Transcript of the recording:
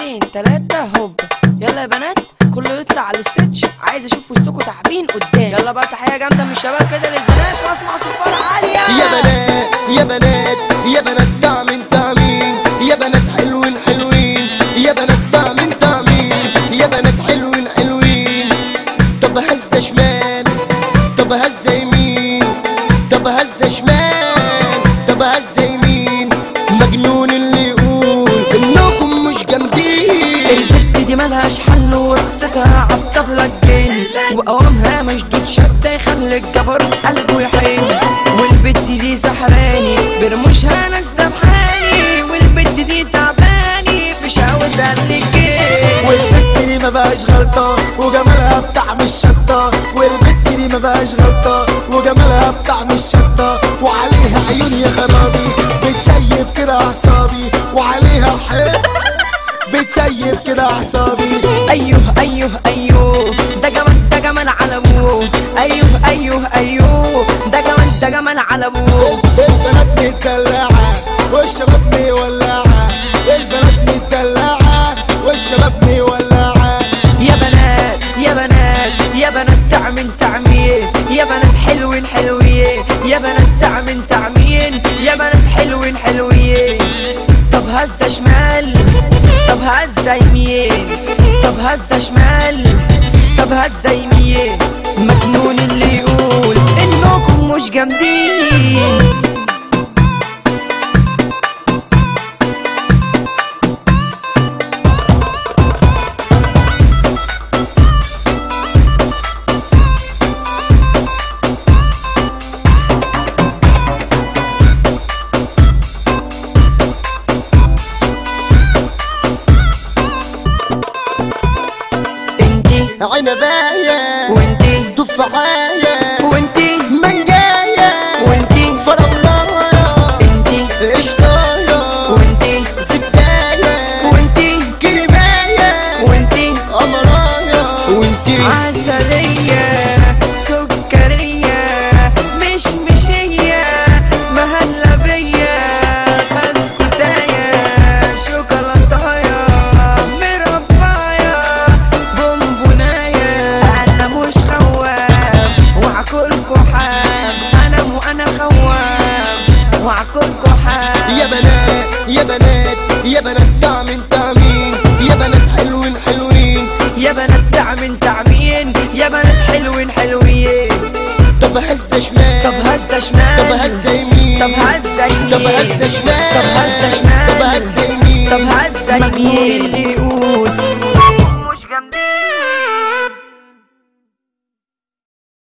اتنين تلاتة هوب يلا يا بنات كله يطلع على الستيتش عايز اشوف وسطكوا تعبين قدام يلا بقى تحية جامدة من الشباب كده للبنات واسمع صفارة عالية يا بنات يا بنات يا بنات دعمين دعمين يا بنات حلوين حلوين يا بنات دعمين دعمين يا بنات حلوين حلوين طب هزة شمال طب هزة يمين طب هزة شمال طب هزة يمين مجنون اللي يقول انكم مش جامدين البت دي ملهاش حل ورقصتها عالطبلة الجن وقوامها مشدود شدة يخلي الجبر قلبه يحن والبت دي سحراني برموشها ناس دبحاني والبت دي تعباني في شاوة الجن والبت دي ما بقاش غلطة وجمالها بطعم الشطة والبت دي ما بقاش غلطة وجمالها بطعم الشطة وعليها عيون يا خرابي بتسيب كده أعصابي وعليها حب بتسيب كده أعصابي ايوه ايوه ايوه ده جمال ده جمال على ابوه ايوه ايوه ايوه ده جمال ده جمال على ابوه البنات متدلعة والشباب مولعة البنات متدلعة والشباب مولعة يا بنات يا بنات يا بنات تعمين تعمين يا بنات حلوين حلوين يا بنات تعمين تعمين يا بنات حلوين حلوين طب هزة شمال طب هزة يمين طب هزة شمال طب هزة يمين مجنون اللي يقول انكم مش جامدين انتي عنباية وانتي تفاحية وانتي منجاية وانتي فراولاية انتي قشطاية وانتي سكاية وانتي كريماية وانتي قمراية وانتي عسلية سكرية مش مشية مهلبية بسكوتاية شوكولاتاية مرباية بونبوناية أنا مش خواب وعكلكوا حاب أنا مو أنا خواب وعكلكوا حاب يا بنات يا بنات يا بنات دعمين دعمين يا بنات حلوين حلوين يا بنات تعمين تعمين يا بنات حلوين حلوين طب هزة شمال طب هزة شمال طب هزة يمين طب هزة يمين طب هزة شمال طب هزة شمال طب هزة يمين طب هزة يمين اللي يقول